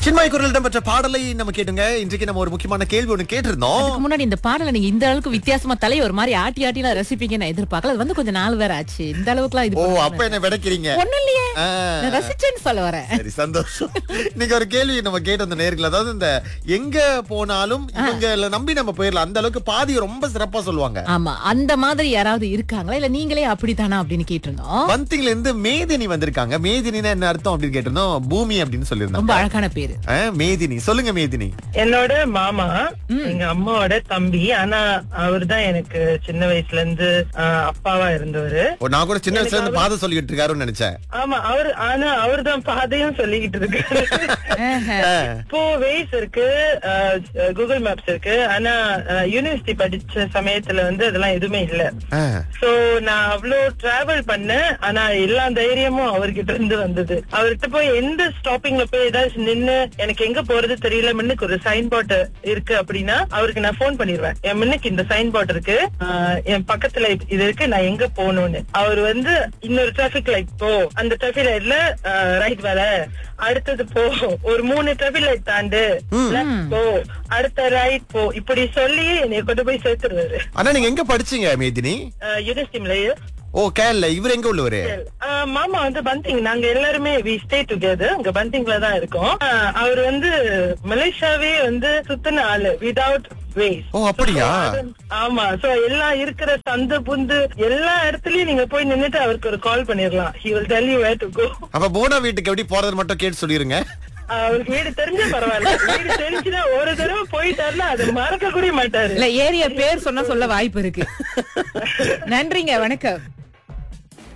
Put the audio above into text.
சின்மாய் குரல் இடம்பெற்ற பாடலை நம்ம கேட்டுங்க இன்றைக்கு நம்ம ஒரு முக்கியமான கேள்வி ஒண்ணு கேட்டிருந்தோம் அதுக்கு முன்னாடி இந்த பாடலை நீங்க இந்த அளவுக்கு வித்தியாசமா தலையை ஒரு மாதிரி ஆட்டி ஆட்டி எல்லாம் ரசிப்பீங்கன்னு நான் எதிர்பார்க்கல அது வந்து கொஞ்சம் நாள் வேற ஆச்சு இந்த அளவுக்குலாம் இது ஓ பண்ணாம. அப்ப என்ன விடைக்கிறீங்க ஒண்ணும் இல்லையே ஆ. நான் ரசிச்சேன்னு சொல்ல வரேன் சரி சந்தோஷம் இன்னைக்கு ஒரு கேள்வி நம்ம கேட்டு வந்த நேர்கள் அதாவது இந்த எங்க போனாலும் இவங்கள நம்பி நம்ம போயிடலாம் அந்த அளவுக்கு பாதி ரொம்ப சிறப்பா சொல்லுவாங்க ஆமா அந்த மாதிரி யாராவது இருக்காங்களா இல்ல நீங்களே அப்படித்தானா அப்படின்னு கேட்டிருந்தோம் பந்திங்ல இருந்து மேதினி வந்திருக்காங்க மேதினினா என்ன அர்த்தம் அப்படின்னு கேட்டிருந்தோம் பூமி அப்படின்னு ரொம்ப சொல்லியிருந்தாங்க அழகான பேரு ஆ, மேதினி சொல்லுங்க மேதினி என்னோட மாமா எங்க அம்மாவோட தம்பி ஆனா அவர்தான் எனக்கு சின்ன வயசுல இருந்து ஆஹ், அப்பாவா இருந்தவரு ஓ, நான் கூட சின்ன வயசுல இருந்து பாதை சொல்லிட்டு இருக்காருன்னு நினைச்சேன் ஆமா அவர் ஆனா அவர்தான் பாதையும் சொல்லிக்கிட்டு இருக்காரு ஆஹா. ஆ, இப்போ வேஸ் இருக்கு கூகுள் மேப்ஸ் இருக்கு ஆனா யூனிவர்சிட்டி படிச்ச சமயத்துல வந்து அதெல்லாம் எதுவுமே இல்ல ஆ. சோ நான் அவ்வளோ டிராவல் பண்ணேன் ஆனா எல்லா தைரியமும் அவர்கிட்ட இருந்து வந்தது அவர்கிட்ட போய் எந்த ஸ்டாப்பிங்ல போய் ஏதாச்சும் நின்னு எனக்கு எங்க போறது தெரியல முன்னுக்கு ஒரு சைன் போர்டு இருக்கு அப்படின்னா அவருக்கு நான் ஃபோன் பண்ணிடுவேன் என் முன்னுக்கு இந்த சைன் போர்டு இருக்கு ஆஹ் என் பக்கத்துல இது இருக்கு நான் எங்க போகணும்னு அவர் வந்து இன்னொரு டிராபிக் லைட் போ அந்த டிராபிக் லைட்ல ரைட் வர அடுத்தது போ ஒரு மூணு டிராபிக் லைட் தாண்டு left போ அடுத்த ரைட் போ இப்படி சொல்லி என்னைய கொண்டு போய் சேர்த்துருவாரு ஆனா நீங்க எங்க படிச்சீங்க மேதினி யூனிவர்சிட்டியிலேயே ஓ கேரள இவர் எங்க உள்ளவரு ஆஹ் மாமா வந்து பந்திங் நாங்க எல்லாருமே வி ஸ்டே டுகெதர் அங்க பந்திங்ல தான் இருக்கோம் ஆஹ் அவர் வந்து மலேசியாவே வந்து சுத்தின ஆளு விதவுட் வேஸ் ஓ அப்படியா ஆமா சோ எல்லாம் இருக்கிற சந்து புந்து எல்லா இடத்துலயும் நீங்க போய் நின்னுட்டு அவருக்கு ஒரு கால் பண்ணிடலாம் he will tell you where to go அப்ப போனா வீட்டுக்கு எப்படி போறது மட்டும் கேட்டு சொல்லிருங்க அவருக்கு வீடு தெரிஞ்ச பரவாயில்ல வீடு தெரிஞ்சுன்னா ஒரு தடவை போயிட்டாருன்னா அது மறக்க கூட மாட்டாரு இல்ல ஏரிய பேர் சொன்னா சொல்ல வாய்ப்பு இருக்கு நன்றிங்க வணக்கம்